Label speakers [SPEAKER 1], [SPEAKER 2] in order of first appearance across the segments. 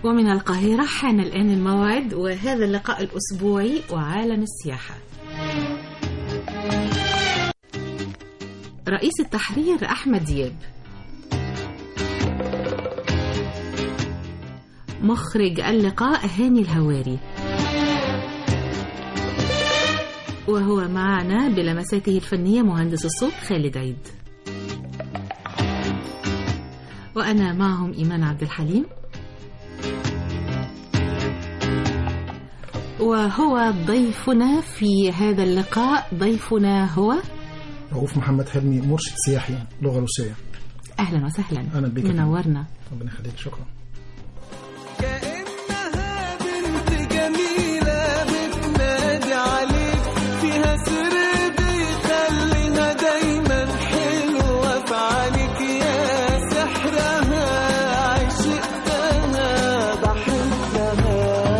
[SPEAKER 1] ومن القاهرة حان الآن الموعد وهذا اللقاء الأسبوعي وعالم السياحة رئيس التحرير أحمد دياب مخرج اللقاء هاني الهواري وهو معنا بلمساته الفنية مهندس الصوت خالد عيد وأنا معهم إيمان عبد الحليم وهو ضيفنا في هذا اللقاء ضيفنا هو
[SPEAKER 2] رؤوف محمد حلمي مرشد سياحي لغة روسية
[SPEAKER 1] أهلا وسهلا
[SPEAKER 2] أهلا بك
[SPEAKER 1] منورنا
[SPEAKER 2] ربنا يخليك شكرا
[SPEAKER 3] كأنها بنت جميلة بتنادي عليك فيها سر بيخليها دايما حلوة في عليك يا سحرها عشقتها بحبها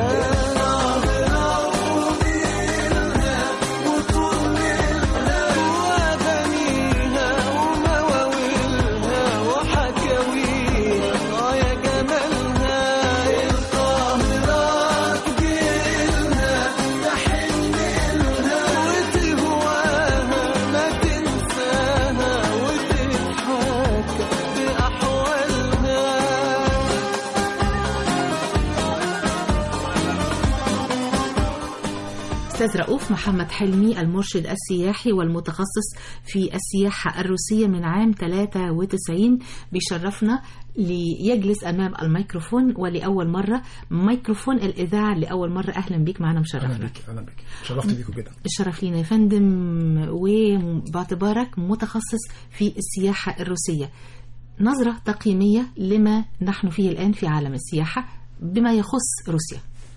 [SPEAKER 3] وأغانيها ومواويلها وحكاويها آه يا جمالها القاهرة تجيلها تحن لها وتهواها ما تنساها وتضحك بأحوالها
[SPEAKER 1] أستاذ رؤوف محمد حلمي المرشد السياحي والمتخصص في السياحة الروسية من عام 93 بيشرفنا ليجلس أمام الميكروفون ولأول مرة ميكروفون الإذاعة لأول مرة أهلا بك معنا
[SPEAKER 2] أهلا
[SPEAKER 1] مشرفنا
[SPEAKER 2] بك أهلا بك شرفت بيكم جدا
[SPEAKER 1] الشرف لينا يا فندم وباعتبارك متخصص في السياحة الروسية نظرة تقييمية لما نحن فيه الآن في عالم السياحة بما يخص روسيا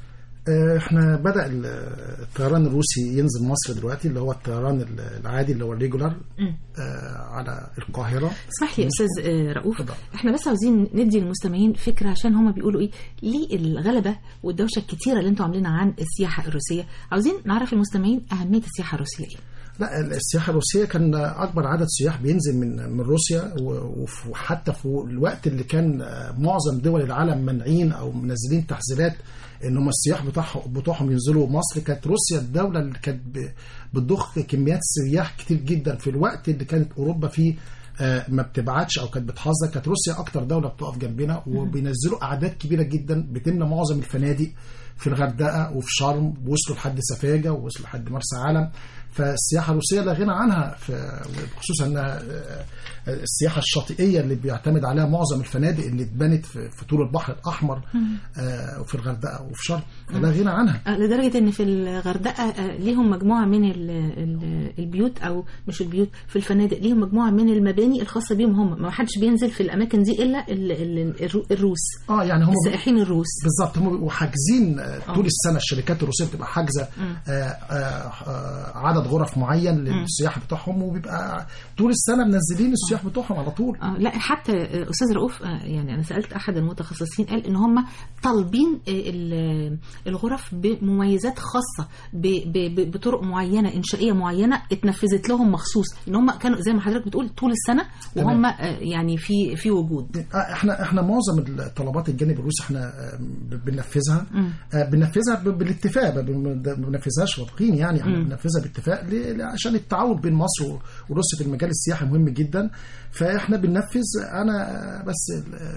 [SPEAKER 2] آه، احنا بدأ ال- الطيران الروسي ينزل مصر دلوقتي اللي هو الطيران ال- العادي اللي هو الريجولار
[SPEAKER 1] مم.
[SPEAKER 2] آه، على القاهرة
[SPEAKER 1] اسمح لي يا استاذ آه، رؤوف
[SPEAKER 2] اتفضل.
[SPEAKER 1] احنا بس عاوزين ندي للمستمعين فكره عشان هما بيقولوا ايه ليه الغلبه والدوشه الكتيره اللي انتوا عاملينها عن السياحه الروسيه عاوزين نعرف المستمعين اهميه السياحه الروسيه ايه
[SPEAKER 2] لا السياحة الروسية كان أكبر عدد سياح بينزل من من روسيا و- وف- وحتى في الوقت اللي كان آه، معظم دول العالم منعين أو منزلين تحذيرات إن هم السياح بتاعهم بتوعهم ينزلوا مصر كانت روسيا الدولة اللي كانت ب- بتضخ كميات سياح كتير جدا في الوقت اللي كانت أوروبا فيه آه، ما بتبعتش او كانت بتحذر كانت روسيا اكتر دوله بتقف جنبنا وبينزلوا اعداد كبيره جدا بتملى معظم الفنادق في الغردقه وفي شرم وصلوا لحد سفاجه ووصلوا لحد مرسى علم فالسياحه الروسيه لا غنى عنها في- خصوصا انها آه، السياحه الشاطئيه اللي بيعتمد عليها معظم الفنادق اللي اتبنت في في طول البحر الاحمر آه، وفي الغردقه وفي شرم لا غنى عنها
[SPEAKER 1] آه، لدرجه ان في الغردقه آه، ليهم مجموعه من ال- ال- البيوت او مش البيوت في الفنادق ليهم مجموعه من المباني الخاصه بيهم هم ما حدش بينزل في الاماكن دي الا ال- ال- الرو- الروس
[SPEAKER 2] اه يعني هم
[SPEAKER 1] السائحين الروس
[SPEAKER 2] بالظبط هم بيبقوا حاجزين آه، طول السنه الشركات الروسيه بتبقى حاجزه آه، آه، آه، عدد غرف معين للسياح بتوعهم وبيبقى طول السنه منزلين السياح بتوعهم على طول
[SPEAKER 1] آه لا حتى آه، استاذ رؤوف آه، يعني انا سالت احد المتخصصين قال ان هم طالبين آه، ال- الغرف بمميزات خاصه ب- ب- ب- بطرق معينه انشائيه معينه اتنفذت لهم مخصوص ان هم كانوا زي ما حضرتك بتقول طول السنه وهم آه، يعني في في وجود
[SPEAKER 2] آه، احنا احنا معظم الطلبات الجانب الروسي احنا آه، ب- بننفذها آه، بننفذها ب- بالاتفاق ما بن- ما بننفذهاش واثقين يعني احنا بننفذها باتفاق ل- ل- عشان التعاون بين مصر و- وروسيا في المجال السياحي مهم جدا فاحنا بننفذ انا آه، بس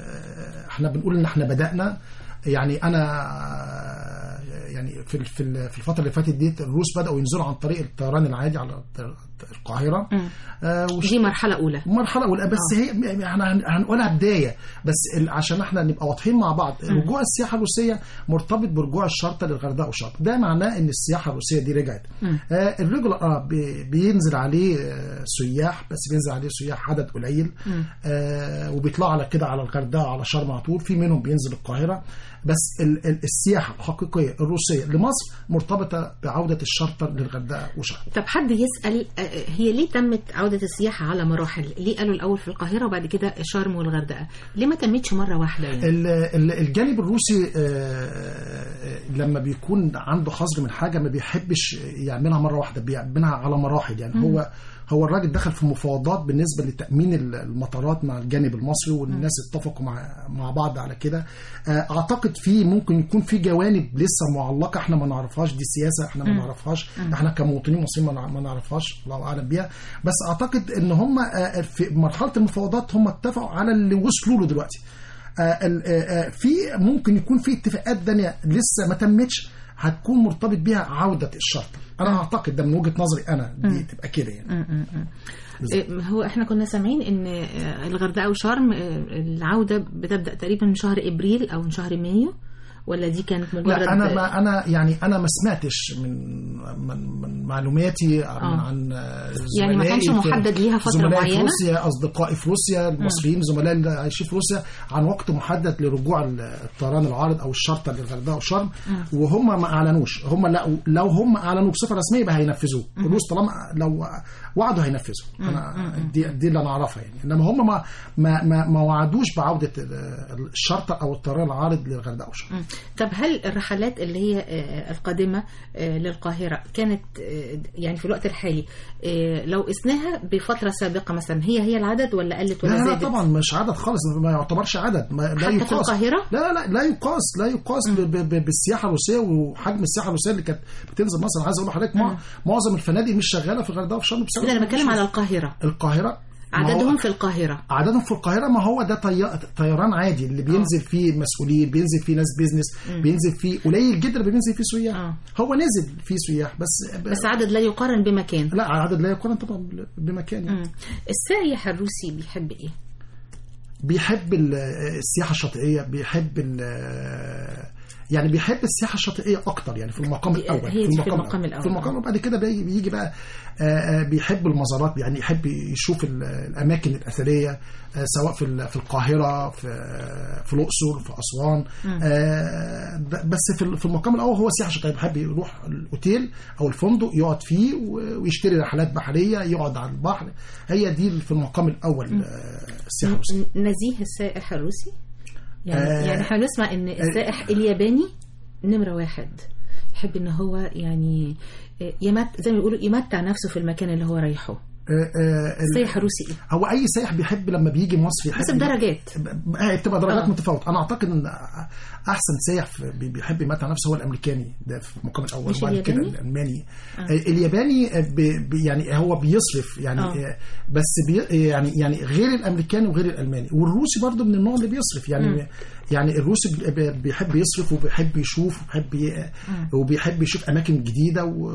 [SPEAKER 2] آه، احنا بنقول ان احنا بدانا يعني انا آه، يعني في ال- في ال- في الفتره اللي فاتت دي الروس بداوا ينزلوا عن طريق الطيران العادي على الط- القاهره آه، وش-
[SPEAKER 1] دي مرحله اولى
[SPEAKER 2] مرحله اولى بس هي احنا هن- هنقولها بدايه بس ال- عشان احنا نبقى واضحين مع بعض رجوع السياحه الروسيه مرتبط برجوع الشرطه للغردقه وشرم ده معناه ان السياحه الروسيه دي رجعت آه الرجل اه بي- بينزل عليه آه سياح بس بينزل عليه سياح عدد قليل آه وبيطلعوا على كده على الغردقه على شرم على طول في منهم بينزل القاهره بس ال- ال- السياحه الحقيقيه الروسيه لمصر مرتبطه بعوده الشرطه للغردقه وشرم
[SPEAKER 1] طب حد يسال آه، هي ليه تمت عوده السياحه على مراحل ليه قالوا الاول في القاهره وبعد كده شرم والغردقه ليه ما تمتش مره واحده يعني
[SPEAKER 2] ال- ال- الجانب الروسي آه، لما بيكون عنده حظر من حاجه ما بيحبش يعملها مره واحده بيعملها على مراحل يعني هو هو الراجل دخل في مفاوضات بالنسبه لتامين ال- المطارات مع الجانب المصري والناس اتفقوا مع مع بعض على كده آه، اعتقد في ممكن يكون في جوانب لسه معلقه احنا ما نعرفهاش دي سياسه احنا ما نعرفهاش احنا كمواطنين مصريين ما نع- ما نعرفهاش الله اعلم بيها بس اعتقد ان هم آه، في مرحله المفاوضات هم اتفقوا على اللي وصلوا له دلوقتي آه، ال- آه، آه، في ممكن يكون في اتفاقات تانية لسه ما تمتش هتكون مرتبط بيها عودة الشرطة أنا أعتقد ده من وجهة نظري أنا دي تبقى كده يعني
[SPEAKER 1] إيه، هو احنا كنا سامعين ان آه، الغردقه وشرم آه، العوده بتبدا تقريبا من شهر ابريل او من شهر مايو ولا دي كانت مجرد
[SPEAKER 2] لا أنا ما أنا يعني أنا ما سمعتش من من, من معلوماتي عن,
[SPEAKER 1] آه.
[SPEAKER 2] عن
[SPEAKER 1] يعني ما
[SPEAKER 2] زملائي
[SPEAKER 1] كانش
[SPEAKER 2] في-
[SPEAKER 1] محدد ليها فترة
[SPEAKER 2] زملائي في
[SPEAKER 1] معينة؟
[SPEAKER 2] روسيا أصدقائي في روسيا المصريين زملائي اللي عايشين في روسيا عن وقت محدد لرجوع الطيران العارض أو الشرطة للغردقة وشرم وهم ما أعلنوش هم لو لو هم أعلنوا بصفة رسمية يبقى هينفذوه الروس طالما لو وعدوا هينفذوا أنا دي دي اللي أنا أعرفها يعني إنما هم ما ما ما, ما وعدوش بعودة الشرطة أو الطيران العارض للغردقة وشرم
[SPEAKER 1] مم. طب هل الرحلات اللي هي آه، القادمة آه، للقاهرة كانت آه، يعني في الوقت الحالي آه، لو قسناها بفترة سابقة مثلا هي هي العدد ولا قلت ولا
[SPEAKER 2] لا لا
[SPEAKER 1] زادت؟
[SPEAKER 2] طبعا مش عدد خالص ما يعتبرش عدد ما لا
[SPEAKER 1] حتى في
[SPEAKER 2] يقاس
[SPEAKER 1] القاهرة؟
[SPEAKER 2] لا لا لا لا يقاس لا يقاس ب- ب- ب- بالسياحه الروسيه وحجم السياحه الروسيه اللي كانت بتنزل مصر أنا عايز اقول لحضرتك مع- معظم الفنادق مش شغاله في الغردقه وفي شرم بسبب
[SPEAKER 1] لا انا بتكلم على القاهرة
[SPEAKER 2] القاهره ما هو-
[SPEAKER 1] عددهم في القاهرة
[SPEAKER 2] عددهم في القاهره ما هو ده طي... طيران عادي اللي بينزل فيه مسؤولين بينزل فيه ناس بيزنس بينزل فيه قليل جدا اللي بينزل فيه سياح
[SPEAKER 1] آه.
[SPEAKER 2] هو نزل فيه سياح بس
[SPEAKER 1] بس عدد لا يقارن بمكان
[SPEAKER 2] لا عدد لا يقارن طبعا بمكان يعني.
[SPEAKER 1] مم. السائح الروسي بيحب ايه؟
[SPEAKER 2] بيحب ال- السياحه الشاطئيه بيحب ال- يعني بيحب السياحه الشاطئيه اكتر يعني في المقام
[SPEAKER 1] هي-
[SPEAKER 2] الاول
[SPEAKER 1] هي دي في المقام الأول.
[SPEAKER 2] في المقام وبعد كده بي- بيجي بقى آه، آه، بيحب المزارات يعني يحب يشوف ال- الاماكن الاثريه آه، سواء في ال- في القاهره في في الاقصر في اسوان آه، ب- بس في ال- في المقام الاول هو سياحه شاطئيه بيحب يروح الاوتيل او الفندق يقعد فيه و- ويشتري رحلات بحريه يقعد على البحر هي دي في المقام الاول آه، السياحه الروسيه
[SPEAKER 1] ن- نزيه السائح الروسي؟ يعني
[SPEAKER 2] آه،
[SPEAKER 1] يعني احنا بنسمع ان السائح الياباني نمرة واحد يحب ان هو يعني آه، يمت زي ما بيقولوا يمتع نفسه في المكان اللي هو رايحه
[SPEAKER 2] آه، آه، ال-
[SPEAKER 1] السائح الروسي ايه؟
[SPEAKER 2] هو اي سائح بيحب لما بيجي مصر يحب
[SPEAKER 1] بس بدرجات
[SPEAKER 2] ب- هي بتبقى درجات
[SPEAKER 1] آه.
[SPEAKER 2] متفاوته انا اعتقد ان احسن سائح في- بي- بيحب يمتع نفسه هو الامريكاني ده في المقام الاول
[SPEAKER 1] مش
[SPEAKER 2] وبعد كده
[SPEAKER 1] الياباني؟
[SPEAKER 2] الالماني آه. الياباني آه، ب- ب- يعني هو بيصرف يعني
[SPEAKER 1] آه.
[SPEAKER 2] آه. بس بي يعني يعني غير الامريكاني وغير الالماني والروسي برضو من النوع اللي بيصرف يعني
[SPEAKER 1] مم.
[SPEAKER 2] يعني الروسي بي- بي- بيحب يصرف وبيحب يشوف وبيحب ي- وبيحب يشوف اماكن جديده و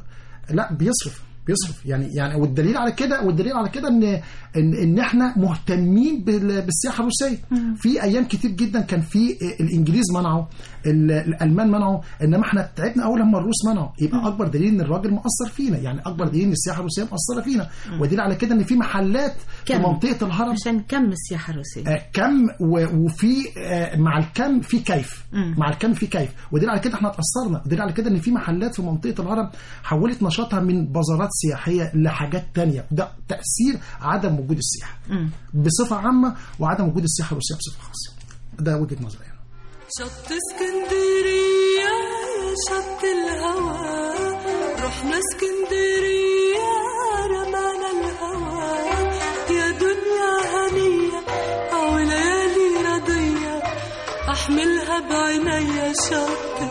[SPEAKER 2] لا بيصرف بيصرف يعني يعني والدليل على كده والدليل على كده ان ان ان احنا مهتمين بال- بالسياحه الروسيه في ايام كتير جدا كان في الانجليز منعوا ال- الالمان منعوا انما احنا تعبنا اول لما الروس منعوا يبقى اكبر دليل ان الراجل مؤثر فينا يعني اكبر دليل ان السياحه الروسيه مؤثره فينا ودليل على كده ان في محلات في
[SPEAKER 1] كم؟
[SPEAKER 2] منطقه الهرم
[SPEAKER 1] عشان كم السياحة الروسية؟
[SPEAKER 2] آه، كم و- وفي آه، مع الكم في كيف
[SPEAKER 1] مم.
[SPEAKER 2] مع الكم في كيف ودليل على كده احنا اتاثرنا ودليل على كده ان في محلات في منطقه الهرم حولت نشاطها من بازارات سياحيه لحاجات تانية ده تاثير عدم وجود السياحه
[SPEAKER 1] مم.
[SPEAKER 2] بصفه عامه وعدم وجود السياحه الروسيه بصفه خاصه ده وجهه نظري يعني.
[SPEAKER 4] شط اسكندرية يا شط الهوى رحنا اسكندرية رمانا الهوى يا دنيا هنية أو ليالي رضية أحملها بعينيا شط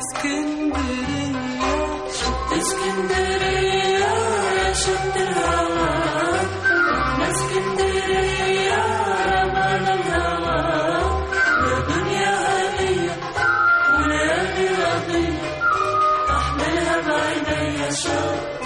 [SPEAKER 4] اسكندرية شط اسكندرية يا شط الهوى رحنا اسكندرية رمانا الهوى يا دنيا هنية وليالي رضية أحملها بعينيا شط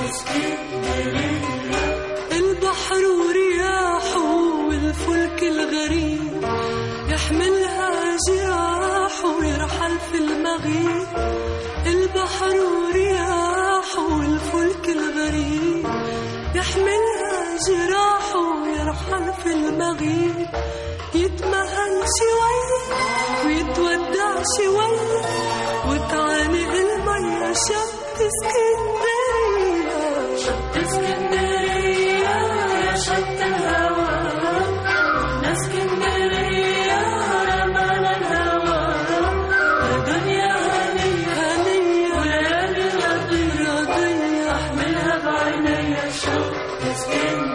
[SPEAKER 4] اسكندرية البحر ورياحه والفلك الغريب يحملها جراحه ويرحل في المغيب البحر ورياحه والفلك الغريب يحملها جراحه ويرحل في المغيب يتمهل شوية ويتودع شوية وتعانق المية شط اسكندرية شط اسكندرية يا شط الهوى رحنا اسكندرية رمانا الهوى يا دنيا هنية هنية وليالي رضية رضية احملها بعينيا شط اسكندرية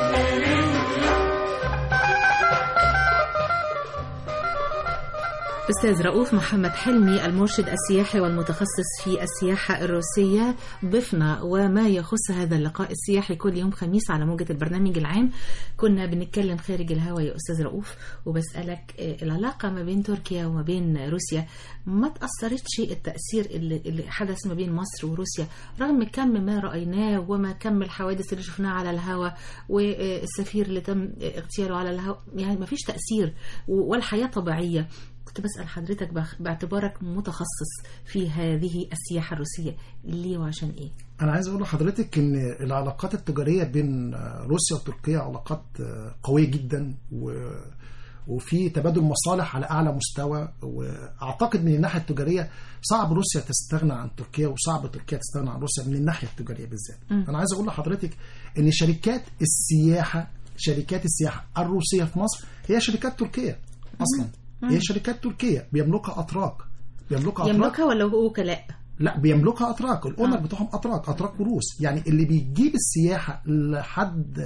[SPEAKER 1] أستاذ رؤوف محمد حلمي المرشد السياحي والمتخصص في السياحة الروسية ضفنا وما يخص هذا اللقاء السياحي كل يوم خميس على موجة البرنامج العام كنا بنتكلم خارج الهوا يا أستاذ رؤوف وبسألك آه، العلاقة ما بين تركيا وما بين روسيا ما تأثرتش التأثير اللي, اللي حدث ما بين مصر وروسيا رغم كم ما رأيناه وما كم الحوادث اللي شفناها على الهوا والسفير اللي تم اغتياله على الهوا يعني ما فيش تأثير و- والحياة طبيعية كنت بسأل حضرتك بخ- باعتبارك متخصص في هذه السياحة الروسية ليه وعشان ايه؟
[SPEAKER 2] انا عايز اقول لحضرتك ان العلاقات التجاريه بين روسيا وتركيا علاقات قويه جدا و وفي تبادل مصالح على اعلى مستوى واعتقد من الناحيه التجاريه صعب روسيا تستغنى عن تركيا وصعب تركيا تستغنى عن روسيا من الناحيه التجاريه بالذات. انا عايز اقول لحضرتك ان شركات السياحه شركات السياحه الروسيه في مصر هي شركات تركيه اصلا هي شركات تركيه بيملكها اتراك بيملكها اتراك
[SPEAKER 1] يملكها ولا هو وكلاء؟
[SPEAKER 2] لا بيملكها اتراك الاونر بتوعهم اتراك اتراك وروس يعني اللي بيجيب السياحه لحد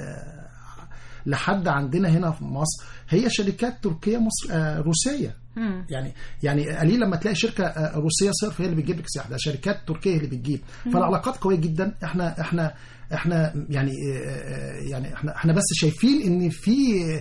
[SPEAKER 2] لحد عندنا هنا في مصر هي شركات تركيه مصر آه، روسيه
[SPEAKER 1] مم.
[SPEAKER 2] يعني يعني قليل لما تلاقي شركه آه، روسيه صرف هي اللي بتجيب لك سياحه ده شركات تركيه اللي بتجيب فالعلاقات قويه جدا احنا احنا احنا يعني آه، آه، يعني احنا احنا بس شايفين ان في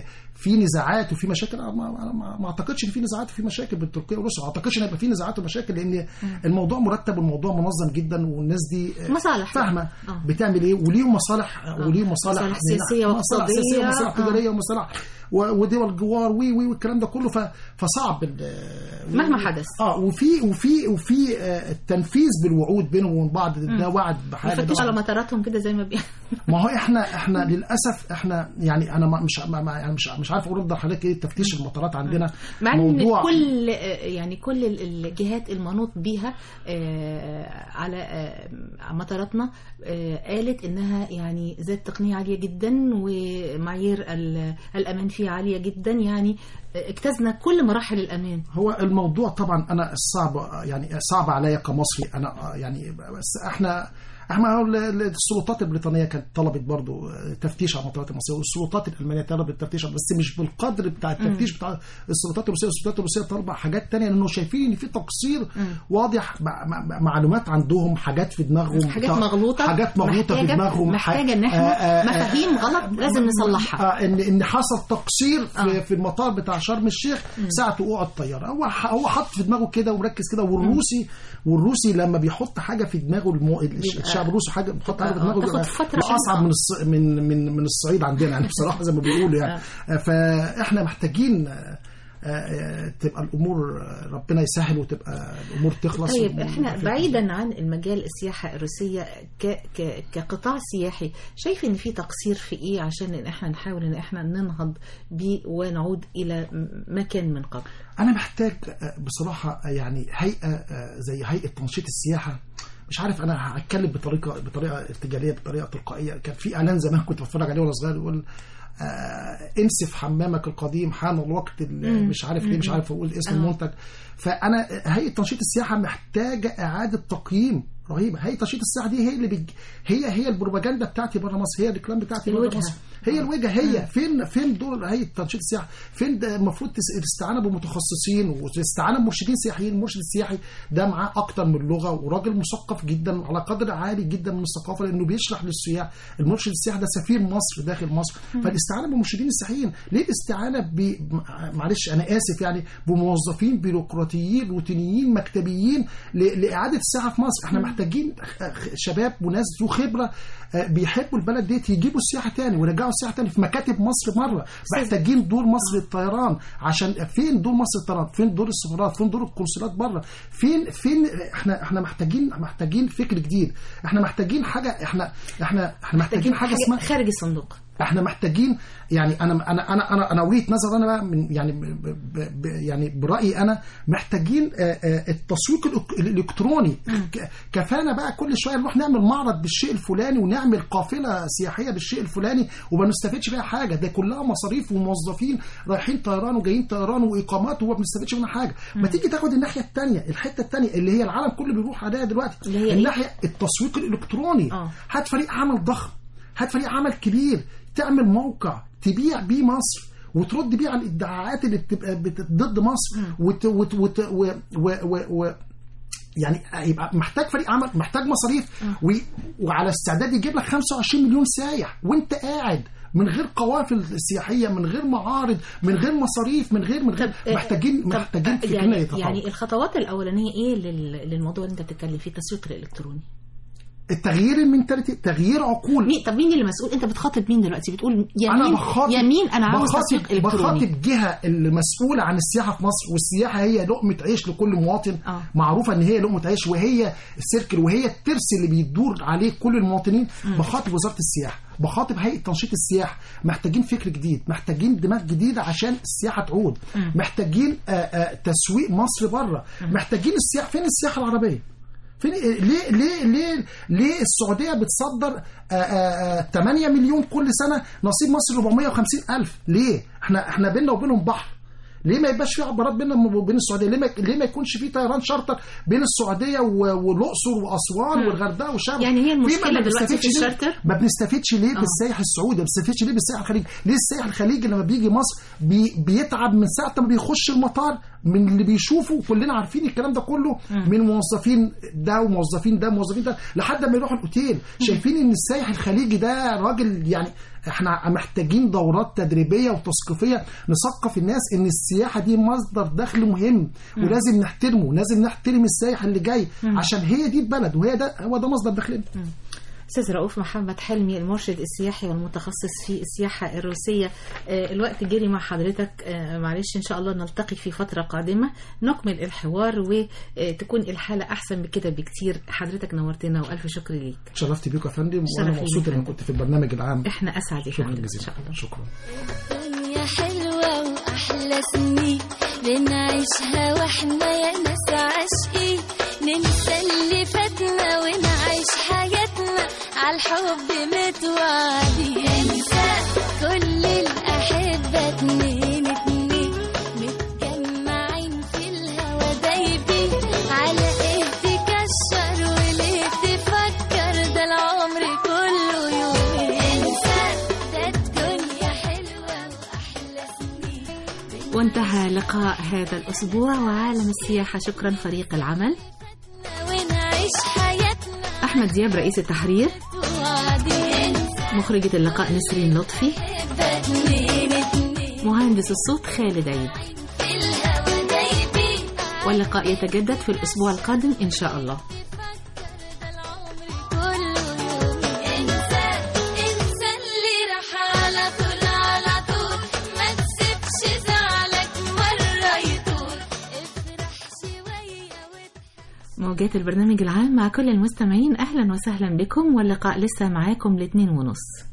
[SPEAKER 2] في نزاعات وفي مشاكل أنا ما, ما, ما, ما اعتقدش ان في نزاعات وفي مشاكل بين تركيا وروسيا ما اعتقدش ان هيبقى في نزاعات ومشاكل لان الموضوع مرتب والموضوع منظم جدا والناس دي آه،
[SPEAKER 1] مصالح.
[SPEAKER 2] فاهمه
[SPEAKER 1] آه.
[SPEAKER 2] بتعمل ايه وليهم مصالح وليهم مصالح
[SPEAKER 1] مصالح
[SPEAKER 2] من-
[SPEAKER 1] سياسية
[SPEAKER 2] مصالح سياسيه
[SPEAKER 1] واقتصادية.
[SPEAKER 2] ومصالح
[SPEAKER 1] آه.
[SPEAKER 2] تجاريه ومصالح و- ودول جوار وي وي والكلام ده كله ف- فصعب ال-
[SPEAKER 1] مهما حدث.
[SPEAKER 2] اه وفي وفي وفي آه، التنفيذ بالوعود بينهم وبين بعض ده وعد بحاجه ده
[SPEAKER 1] يفتش
[SPEAKER 2] وعد
[SPEAKER 1] على مطاراتهم كده زي ما بي
[SPEAKER 2] ما هو احنا احنا للاسف احنا يعني انا ما- مش ما ما- يعني مش مش عارف ارد لحضرتك ايه تفتيش المطارات عندنا
[SPEAKER 1] مع ان
[SPEAKER 2] موضوع
[SPEAKER 1] كل آه، يعني كل ال- الجهات المنوط بيها آه، على آه، مطاراتنا آه، قالت انها يعني ذات تقنيه عاليه جدا ومعايير ال- الامان فيها عاليه جدا يعني آه، اجتزنا كل مراحل الامان
[SPEAKER 2] هو الموضوع طبعا انا الصعب يعني صعب عليا كمصري انا يعني بس احنا احنا هو ال- ال- السلطات البريطانيه كانت طلبت برضو تفتيش على المطارات المصريه والسلطات الالمانيه طلبت تفتيش بس مش بالقدر بتاع التفتيش بتاع السلطات الروسيه السلطات الروسيه طالبه حاجات تانية لانه شايفين ان في تقصير واضح مع- مع- معلومات عندهم حاجات في دماغهم
[SPEAKER 1] حاجات
[SPEAKER 2] بتاع-
[SPEAKER 1] مغلوطة
[SPEAKER 2] حاجات مغلوطه في
[SPEAKER 1] محتاجة-
[SPEAKER 2] دماغهم
[SPEAKER 1] محتاجة إن إحنا مفاهيم غلط لازم نصلحها.
[SPEAKER 2] آه ان ان حصل تقصير في,
[SPEAKER 1] آه.
[SPEAKER 2] في المطار بتاع شرم الشيخ ساعه وقوع الطياره هو ح- هو حط في دماغه كده ومركز كده والروسي والروسي لما بيحط حاجه في دماغه المو... الش- الشعب الروسي حاجه بيحط حاجه في
[SPEAKER 1] آه،
[SPEAKER 2] دماغه
[SPEAKER 1] تاخد
[SPEAKER 2] بيبقى
[SPEAKER 1] فترة
[SPEAKER 2] اصعب
[SPEAKER 1] عشان-
[SPEAKER 2] من الص... من من من الصعيد عندنا يعني بصراحه زي ما بيقولوا يعني آه، فاحنا محتاجين آه، آه، تبقى الامور آه، ربنا يسهل وتبقى الامور تخلص
[SPEAKER 1] طيب
[SPEAKER 2] والأمور
[SPEAKER 1] احنا
[SPEAKER 2] تبقى فيها-
[SPEAKER 1] بعيدا عن المجال السياحة الروسية ك ك كقطاع سياحي شايف ان في تقصير في ايه عشان ان احنا نحاول ان احنا ننهض بيه ونعود الى م- ما كان من قبل
[SPEAKER 2] انا محتاج آه، بصراحه آه، يعني هيئه آه، زي هيئه تنشيط السياحه مش عارف انا هتكلم بطريقه بطريقه ارتجاليه بطريقه تلقائيه كان في اعلان زمان كنت بتفرج عليه وانا صغير يقول آه انسف حمامك القديم حان الوقت ال- مش عارف ليه مش عارف اقول اسم المنتج فانا هيئه تنشيط السياحه محتاجه اعاده تقييم رهيبه هيئه تنشيط السياحه دي هي اللي بيج... هي هي البروباجندا بتاعتي بره مصر هي الريكلام بتاعتي بره
[SPEAKER 1] الوجهة.
[SPEAKER 2] مصر هي الوجهه هي فين فين دور هيئه تنشيط السياحه فين ده المفروض تس- الاستعانه بمتخصصين والاستعانه بمرشدين سياحيين المرشد السياحي ده معاه اكتر من لغه وراجل مثقف جدا على قدر عالي جدا من الثقافه لانه بيشرح للسياح المرشد السياحي ده سفير مصر داخل مصر فالاستعانه بالمرشدين السياحيين ليه الاستعانه ب مع- معلش انا اسف يعني بموظفين بيروقراطيين روتينيين مكتبيين ل- لاعاده السياحه في مصر احنا محتاجين خ- شباب وناس ذو خبره آه، بيحبوا البلد ديت يجيبوا السياحه تاني ويرجعوا السياحه تاني في مكاتب مصر مره محتاجين دور مصر للطيران عشان فين دور مصر للطيران فين دور السفارات فين دور القنصلات بره فين فين احنا احنا محتاجين محتاجين فكر جديد احنا محتاجين حاجه احنا احنا احنا محتاجين حاجه اسمها
[SPEAKER 1] خارج الصندوق
[SPEAKER 2] احنا محتاجين يعني انا انا انا انا انا وجهه نظر انا بقى من يعني ب ب ب يعني برايي انا محتاجين آه، آه، التسويق الإلك- الالكتروني ك- كفانا بقى كل شويه نروح نعمل معرض بالشيء الفلاني ونعمل قافله سياحيه بالشيء الفلاني وما نستفدش بيها حاجه ده كلها مصاريف وموظفين رايحين طيران وجايين طيران واقامات وما بنستفدش منها حاجه ما تيجي تاخد الناحيه الثانيه الحته الثانيه اللي هي العالم كله بيروح عليها دلوقتي
[SPEAKER 1] اللي هي إيه؟
[SPEAKER 2] الناحيه التسويق الالكتروني
[SPEAKER 1] آه.
[SPEAKER 2] هات فريق عمل ضخم هات فريق عمل كبير تعمل موقع تبيع بيه مصر وترد بيه على الادعاءات اللي بتبقى بت- ضد مصر وت وت وت و و و و يعني يبقى محتاج فريق عمل محتاج مصاريف و... وعلى استعداد يجيب لك 25 مليون سايح وانت قاعد من غير قوافل سياحيه من غير معارض من غير مصاريف من غير من غير
[SPEAKER 1] آه،
[SPEAKER 2] محتاجين
[SPEAKER 1] طب،
[SPEAKER 2] محتاجين
[SPEAKER 1] آه،
[SPEAKER 2] فكرنا
[SPEAKER 1] يعني
[SPEAKER 2] يتطور
[SPEAKER 1] يعني الخطوات الاولانيه ايه لل- للموضوع اللي انت بتتكلم فيه التسويق الالكتروني
[SPEAKER 2] التغيير المنتاليتي تغيير عقول
[SPEAKER 1] مين طب مين اللي مسؤول انت بتخاطب مين دلوقتي بتقول يا
[SPEAKER 2] انا
[SPEAKER 1] مين
[SPEAKER 2] بخاطب
[SPEAKER 1] يا مين انا عاوز
[SPEAKER 2] بخاطب
[SPEAKER 1] تسويق الكتروني
[SPEAKER 2] بخاطب جهه اللي مسؤوله عن السياحه في مصر والسياحه هي لقمه عيش لكل مواطن
[SPEAKER 1] آه.
[SPEAKER 2] معروفه ان هي لقمه عيش وهي السيركل وهي الترس اللي بيدور عليه كل المواطنين بخاطب وزاره السياحه بخاطب هيئه تنشيط السياحه محتاجين فكر جديد محتاجين دماغ جديده عشان السياحه تعود محتاجين آه، آه، تسويق مصر بره محتاجين السياحه فين السياحه العربيه فين ليه ليه ليه ليه السعوديه بتصدر آه، آه، آه، 8 مليون كل سنه نصيب مصر 450 الف ليه احنا احنا بيننا وبينهم بحر ليه ما يبقاش في عبارات بيننا وبين السعوديه ليه ما ليه ما يكونش في طيران شارتر بين السعوديه و- والاقصر واسوان والغردقه وشرم
[SPEAKER 1] يعني هي
[SPEAKER 2] ليه ما
[SPEAKER 1] المشكلة دلوقتي في
[SPEAKER 2] بنستفدش ليه؟
[SPEAKER 1] الشارتر؟
[SPEAKER 2] ما بنستفدش ليه بالسائح السعودي ما بنستفدش ليه بالسائح الخليجي ليه السائح الخليجي لما بيجي مصر بي بيتعب من ساعه ما بيخش المطار من اللي بيشوفه كلنا عارفين الكلام ده كله من موظفين ده وموظفين ده وموظفين ده لحد ما يروحوا الاوتيل شايفين ان السائح الخليجي ده راجل يعني احنا محتاجين دورات تدريبيه وتثقيفيه نثقف الناس ان السياحه دي مصدر دخل مهم ولازم نحترمه لازم نحترم السائح اللي جاي عشان هي دي البلد وهي ده هو ده مصدر دخلنا
[SPEAKER 1] استاذ رؤوف محمد حلمي المرشد السياحي والمتخصص في السياحه الروسيه آه، الوقت جري مع حضرتك آه، معلش ان شاء الله نلتقي في فتره قادمه نكمل الحوار وتكون الحاله احسن من كده بكتير حضرتك نورتنا والف شكر ليك
[SPEAKER 2] شرفت بيكم يا فندم
[SPEAKER 1] شرف
[SPEAKER 2] وانا
[SPEAKER 1] لي
[SPEAKER 2] مبسوط
[SPEAKER 1] يا
[SPEAKER 2] ان
[SPEAKER 1] فندم.
[SPEAKER 2] كنت في البرنامج العام
[SPEAKER 1] احنا اسعد يا
[SPEAKER 2] شكرا
[SPEAKER 1] فندم ان
[SPEAKER 2] جزيلا
[SPEAKER 1] شاء الله
[SPEAKER 2] شكرا
[SPEAKER 5] الدنيا حلوة وأحلى سنين بنعيشها واحنا يا ناس عاشقين ننسى اللي فاتنا ونعيش حياتنا عالحب متوعدين انسى كل الأحبة اتنين اتنين متجمعين في الهوا دايبين على ايه تكشر وليه تفكر ده العمر كله يومين انسى ده الدنيا حلوة وأحلى سنين
[SPEAKER 1] وانتهى لقاء هذا الاسبوع وعالم السياحه شكرا فريق العمل
[SPEAKER 5] ونعيش حياتنا
[SPEAKER 1] احمد دياب رئيس التحرير
[SPEAKER 5] وعدين
[SPEAKER 1] مخرجه اللقاء نسرين لطفي
[SPEAKER 5] اتنين اتنين
[SPEAKER 1] مهندس الصوت خالد عيد
[SPEAKER 5] في الهوا دايبين
[SPEAKER 1] واللقاء يتجدد في الاسبوع القادم ان شاء الله
[SPEAKER 5] كله يوم انسى انسى اللي راح على طول على طول ما تسيبش زعلك مرة يطول افرح شوية وت-
[SPEAKER 1] موجات البرنامج العام مع كل المستمعين أهلا وسهلا بكم واللقاء لسه معاكم الاثنين ونص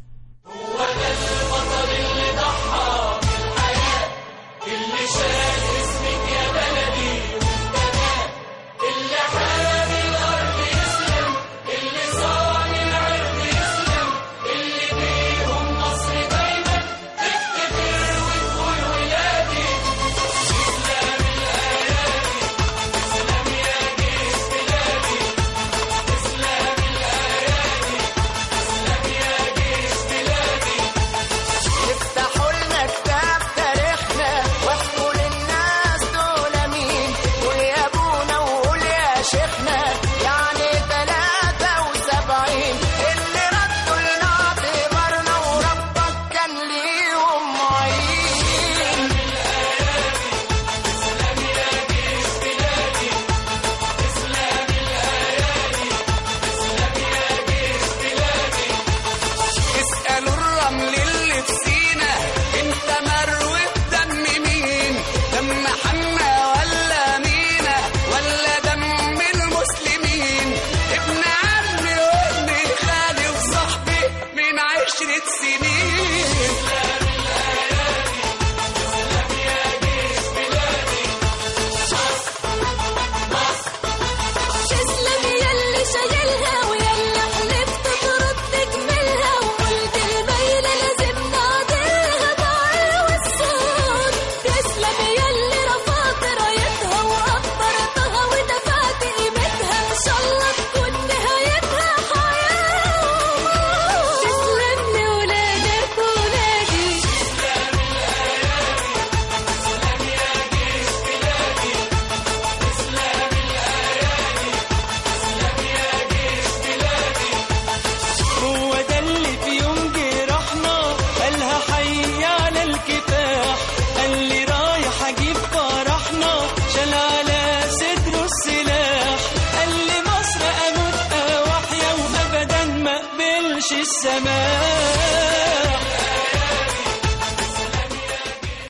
[SPEAKER 3] السما